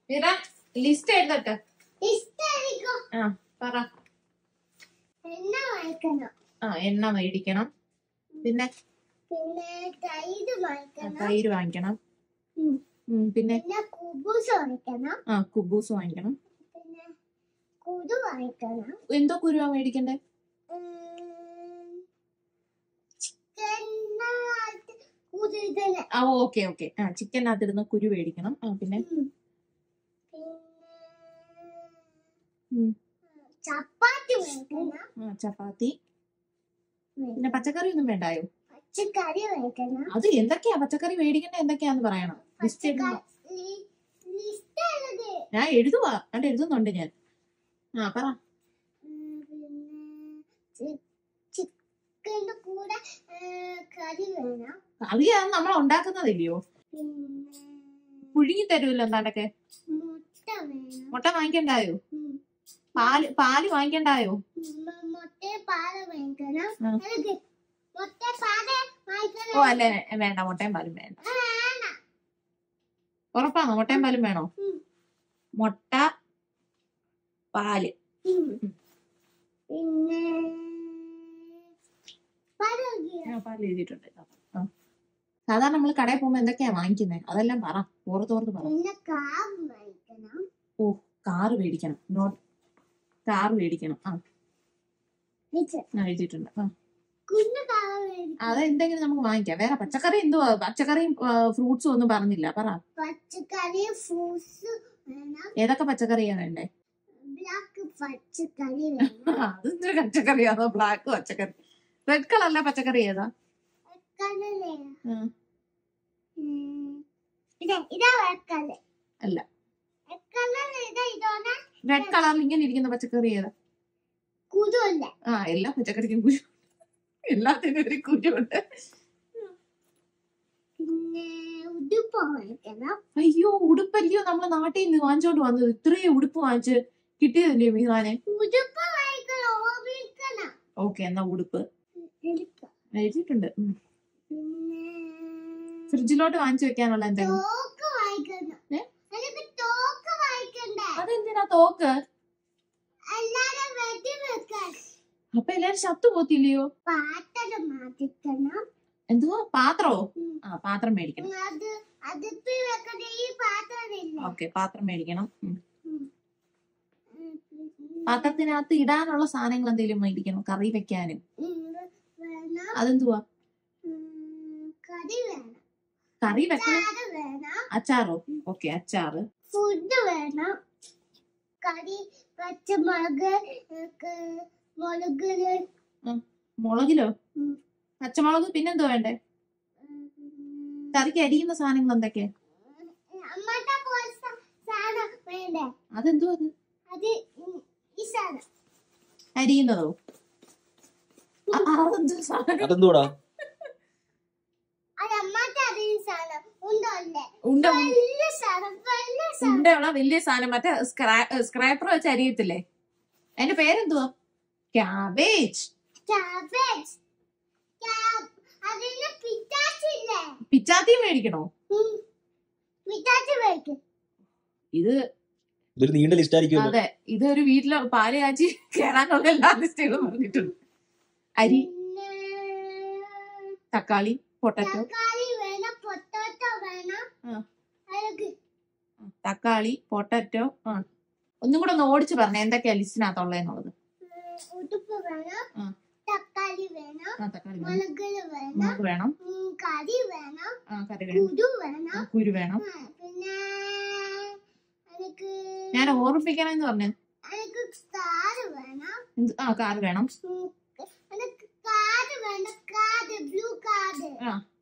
Meera list എഴുതട്ടെ ഇഷ്ടായിരിക്കും ആ പറ എണ്ണ വാങ്ങിക്കണം ആ എണ്ണ മേടിക്കണം പിന്നെ പിന്നെ തൈര് ആ, വാങ്ങിക്കണം തൈര് വാങ്ങിക്കണം ഉം. ഉം, പിന്നെ പിന്നെ കുബൂസ് വാങ്ങിക്കണം ആ കുബൂസ് വാങ്ങിക്കണം പിന്നെ കുരു വാങ്ങിക്കണം എന്തോ കുരുവാ മേടിക്കണ്ടേ ചിക്കനായിട്ട് കുരുതല് ആ ഓക്കെ ഓക്കെ ആ ചിക്കനകത്തിടുന്ന കുരു മേടിക്കണം ആ പിന്നെ പിന്നെ ഉം, ചപ്പാത്തി വാങ്ങിക്കണം ആ ചപ്പാത്തി പിന്നെ പച്ചക്കറി ഒന്നും വേണ്ടായോ പച്ചക്കറി വാങ്ങിക്കണം അത് എന്തൊക്കെയാ പച്ചക്കറി മേടിക്കണ്ട എന്തൊക്കെയാന്ന് പറയണം ലിസ്റ്റ് എഴുതുമ്പോ പച്ചക്കറി ലിസ്റ്റ് ഉള്ളത് ഞാൻ എഴുതുവാ കണ്ട് എഴുതുന്നുണ്ട് ഞാൻ ആ പറ പിന്നെ ചിക്കൻ്റെ കൂടെ ഏ, കറി വേണം കറിയാണ് നമ്മൾ ഉണ്ടാക്കുന്നതില്ലയോ പിന്നെ പുഴുങ്ങി തരുമല്ലോ എന്താണ്ടൊക്കെ മുട്ട വേണം മുട്ട വാങ്ങിക്കണ്ടായോ ഉം. പാല് പാല് വാങ്ങിക്കണ്ടായോ മ- മുട്ട പാല് വാങ്ങിക്കണം ആ. അതൊക്കെ മുട്ട പാല് വാങ്ങിക്കണം ഓ അല്ലേ വേണ്ട മുട്ടയും പാലും വേണ്ട ആ, വേണം. ഉറപ്പാണോ മുട്ടയും പാലും വേണോ ഉം. മുട്ട പാല് ഉം. ഉം. പിന്നെ പാല് വാങ്ങിക്കണം. ആ, പാല് എഴുതിയിട്ടുണ്ട് ആ. സാധാരണ നമ്മൾ കടയിൽ പോകുമ്പോ എന്തൊക്കെയാ വാങ്ങിക്കുന്നത് അതെല്ലാം പറ ഓർത്ത് ഓർത്ത് പറ പിന്നെ കാർ വാങ്ങിക്കണം ഓ കാറ് മേടിക്കണം നോട്ട് കാറ് മേടിക്കണം ആ ടീച്ചർ, ആ, എഴുതിയിട്ടുണ്ട് ആ കുഞ്ഞു കാർ വാങ്ങിക്കണം അത് എന്തെങ്കിലും നമുക്ക് വാങ്ങിക്കാം വേറെ പച്ചക്കറി എന്തുവാ പച്ചക്കറിയും ഫ്രൂട്ട്സും ഒന്നും പറഞ്ഞില്ല പറ പച്ചക്കറി ഫ്രൂട്ട്സ് വേണം ഏതൊക്കെ പച്ചക്കറിയാ വേണ്ടേ ബ്ലാക്ക് പച്ചക്കറി വേണം അത് എന്തൊരു പച്ചക്കറിയാണോ ബ്ലാക്ക് പച്ചക്കറി റെഡ് കളറിലെ പച്ചക്കറി ഏതാ കളർ വേണം ആ, ഉം. ഇതാ ഇതാ വെക്കല് അല്ല. കളർ ഇതാ ഇതോടെ റെഡ് കളറിൽ ഇങ്ങനെ ഇരിക്കുന്ന പച്ചക്കറി ഏതാ കുരുല്ല ആ എല്ലാ പച്ചക്കറിക്കും കുരു എല്ലാത്തിനും ഒരു കുരുണ്ട് പിന്നെ ഉടുപ്പ് വാങ്ങിക്കണം അയ്യോ ഉടുപ്പല്ലയോ നമ്മളെ നാട്ടിൽ നിന്ന് വാങ്ങിച്ചോണ്ട് വന്നത് ഇത്രയും ഉടുപ്പ് വാങ്ങിച്ച് കിട്ടിയതല്ലേ മീഹാനെ ഉടുപ്പ് വാങ്ങിക്കണം ഓർമ്മിക്കണം ഓക്കെ എന്നാ ഉടുപ്പ് എടുക്കാം എഴുതിയിട്ടുണ്ട് ഉം. പിന്നെ ഫ്രിഡ്ജിലോട്ട് വാങ്ങിച്ചു വെക്കാനുള്ള എന്തെങ്കിലും തോക്ക് വാങ്ങിക്കണം ഏ? എനിക്ക് തോക്ക് വാങ്ങിക്കണ്ടേ അതെന്തിനാ തോക്ക് എല്ലാരും വെടി വെക്കാൻ അപ്പൊ എല്ലാരും ശത്തു പോത്തില്ലയോ പാത്രം മാറ്റിക്കണം എന്തുവാ പാത്രോ ഉം. ആ പാത്രം മേടിക്കണം അത് അതിപ്പി വെക്കണ ഈ പാത്രം ഇല്ല ഓക്കെ പാത്രം മേടിക്കണം ഉം. ഉം. ഉം. പാത്രത്തിനകത്ത് ഇടാനുള്ള സാധനങ്ങൾ എന്തെങ്കിലും മേടിക്കണം കറി വെക്കാനും ഉം. വേണം അതെന്തുവാ ഉം. കറി വേണം കറി വെക്കണം ചാറ് വേണം അച്ചാറോ ഓക്കെ അച്ചാറ് ഫുഡ് വേണം കറി പച്ചമുളക് ഒക്കെ മുളക് മുളകിലോ ഉം. പച്ചമുളക് പിന്നെന്തോ വേണ്ടേ കറിക്ക് അരിയുന്ന സാധനങ്ങൾ എന്തൊക്കെയാ അമ്മത്തെ പോലെ സ- സാധനം വേണ്ടേ അതെന്തോ അത് അത് ഈ- ഈ സാധനം അരിയുന്നതോ ആ, ആ, അതെന്തോ സാധനം അതെന്തോടാ അത് അമ്മത്തെ അറിയുന്ന സാധനം ഉണ്ടല്ലേ ഉണ്ട വലിയ സാധനം വലിയ സാധനം ഉണ്ടയുള്ള വലിയ സാധനം മറ്റേ സ്ക്രാപ്പർ വെച്ച് അരിയത്തില്ലേ അതിന്റെ പേരെന്തുവാ ക്യാബേജ് ക്യാബേജ് ക്യാബ് അതിന് പിറ്റാച്ചില്ലേ പിച്ചാത്തി മേടിക്കണോ പിറ്റാച്ചി വേക്കും ഇത് ഇതൊരു നീണ്ട ലിസ്റ്റ് ആയിരിക്കുമല്ലോ അതെ ഇത് ഒരു വീട്ടില് പാല് കാച്ചി കേറാനുള്ള എല്ലാ ലിസ്റ്റുകളും പറഞ്ഞിട്ടുണ്ട് അരി പിന്നെ തക്കാളി പൊട്ടറ്റോ തക്കാളി വേണം പൊട്ടോട്ടോ വേണം ആ. അതൊക്കെ തക്കാളി പൊട്ടറ്റോ ആ ഒന്നും കൂടെ ഒന്ന് ഓടിച്ച് പറഞ്ഞേ എന്തൊക്കെയാ ലിസ്റ്റിനകത്തുള്ളതെന്നുള്ളത് ഉടുപ്പ് വേണം ആ. തക്കാളി വേണം ആ തക്കാളി വേണം മുളക് വേണം മുളക് വേണം ഉം, കറി വേണം ആ കറി വേണം കുരു വേണം ആ, കുരു വേണം ആ, പിന്നെ എനിക്ക് ഞാൻ ഓർമ്മിപ്പിക്കണമെന്ന് പറഞ്ഞു എനിക്ക് കാറ് വേണം എന്ത് ആ കാറ് വേണം ഉം, എനിക്ക് കാറ് വേണം കാറ് ബ്ലൂ കാറ് ആ